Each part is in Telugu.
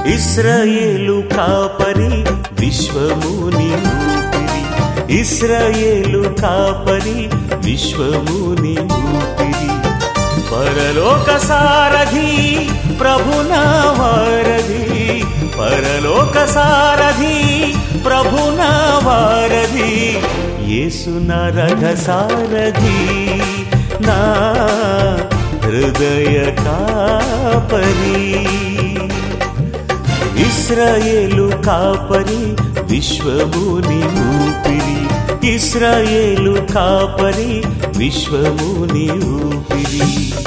ఇస్రాయేలు కాపరి విశ్వముని ఊపిరి ఇస్రాయేలు కాపరి విశ్వముని ఊపిరి పరలోక సారథి ప్రభునా వారధి పరలోక సారథి ప్రభునా వారధి యేసున రథ సారథి నా హృదయ కాపరి ఇస్రాయేలు కాపరి విశ్వముని ఊపిరి ఇస్రాయేలు కాపరి విశ్వముని ఊపిరి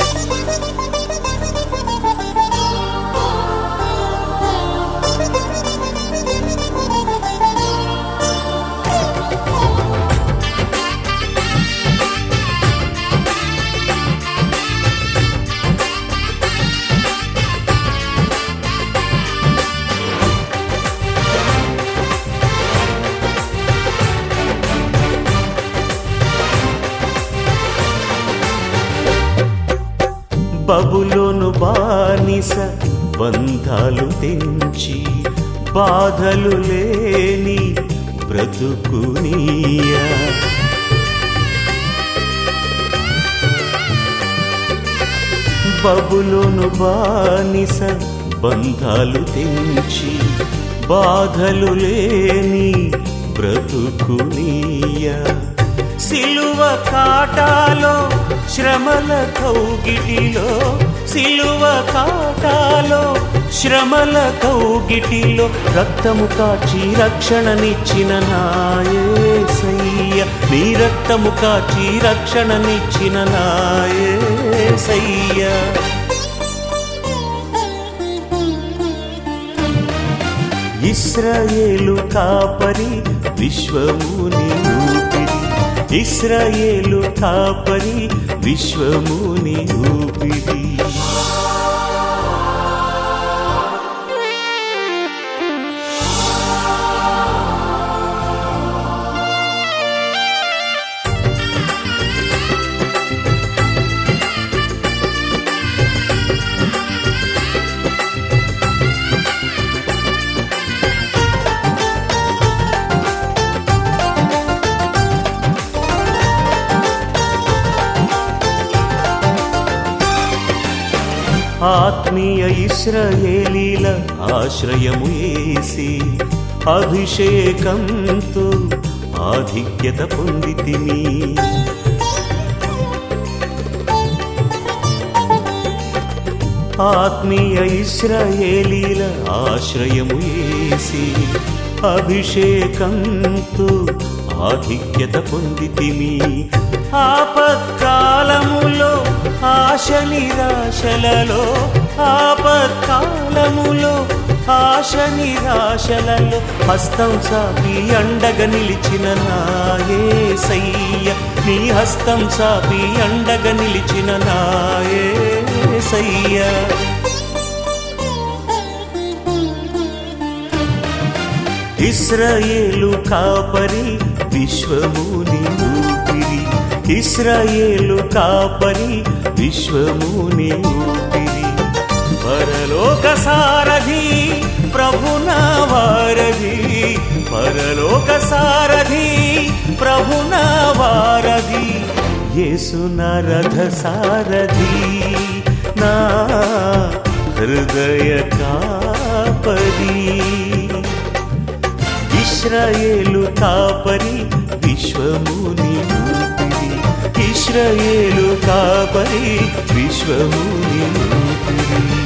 బబులోను బానిస బంధాలు తెంచి బాధలు లేని బ్రతుకునియా బబులోను బానిస బంధాలు తెంచి బాధలు లేని బ్రతుకునియా సిలువ కాటాలో శ్రమల కౌగిటిలో సిలువ కాటాలో శ్రమల కౌగిటిలో రక్తము కాచి రక్షణనిచ్చిన నాయసయ్య నీ రక్తము కాచి రక్షణనిచ్చిన నాయసయ్య ఇస్రాయేలు కాపరి విశ్వముని ఊపిరి ఇస్రాయేలు కాపరి విశ్వముని ఊపిరి ఆత్మీయ ఇస్రాయేలీల ఆశ్రయము ఏసి అభిషేకంతో ఆధిక్యత పొందితిని ఆత్మీయ ఇస్రాయేలీల ఆశ్రయము ఏసి అభిషేకంతో ఆధిక్యత పొందితిమి ఆపత్కాలములో ఆశ నిరాశలలో ఆపత్కాలములో ఆశ నిరాశలలో హస్తం సాపి అండగా నిలిచిన నాయసయ్య నీ హస్తం సాపి అండగా నిలిచిన నాయసయ్య ఇస్రాయేలు కాపరి విశ్వముని ఊపిరి ఇస్రాయేలు కాపరి విశ్వముని ఊపిరి పరలోక సారథి ప్రభునా వారధి పరలోక సారథి ప్రభునా వారధి యేసున రథ సారథి నా హృదయ కాపరి ఇస్రాయేలు కాపరి విశ్వముని ఊపిరి ఇస్రాయేలు కాపరి విశ్వముని ఊపిరి